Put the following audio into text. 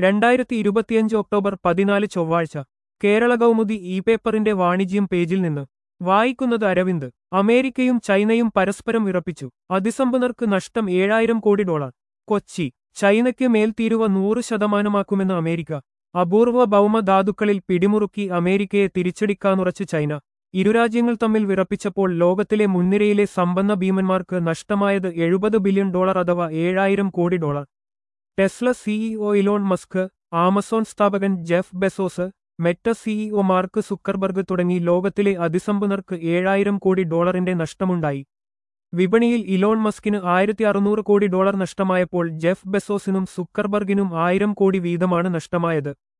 രണ്ടായിരത്തി ഇരുപത്തിയഞ്ച് ഒക്ടോബർ പതിനാല് ചൊവ്വാഴ്ച കേരള കൗമുദി ഇ പേപ്പറിന്റെ വാണിജ്യം പേജിൽ നിന്ന് വായിക്കുന്നത് അരവിന്ദ് അമേരിക്കയും ചൈനയും പരസ്പരം വിറപ്പിച്ചു അതിസമ്പന്നർക്ക് നഷ്ടം ഏഴായിരം കോടി ഡോളർ കൊച്ചി ചൈനയ്ക്ക് മേൽത്തീരുവ നൂറ് ശതമാനമാക്കുമെന്ന് അമേരിക്ക അപൂർവ ഭൗമധാതുക്കളിൽ പിടിമുറുക്കി അമേരിക്കയെ തിരിച്ചടിക്കാനുറച്ച് ചൈന ഇരുരാജ്യങ്ങൾ തമ്മിൽ വിറപ്പിച്ചപ്പോൾ ലോകത്തിലെ മുൻനിരയിലെ സമ്പന്ന ഭീമന്മാർക്ക് നഷ്ടമായത് എഴുപത് ബില്യൺ ഡോളർ അഥവാ ഏഴായിരം കോടി dollar Tesla CEO Elon Musk Amazon സ്ഥാപകൻ Jeff Bezos Meta CEO Mark Zuckerberg തുടങ്ങി ലോകത്തിലെ അതിസമ്പന്നർക്ക് ഏഴായിരം കോടി ഡോളറിന്റെ നഷ്ടമുണ്ടായി വിപണിയിൽ ഇലോൺ മസ്കിന് ആയിരത്തി അറുന്നൂറ് കോടി ഡോളർ നഷ്ടമായപ്പോൾ ജെഫ് ബെസോസിനും സുക്കർബർഗിനും ആയിരം കോടി വീതമാണ് നഷ്ടമായത്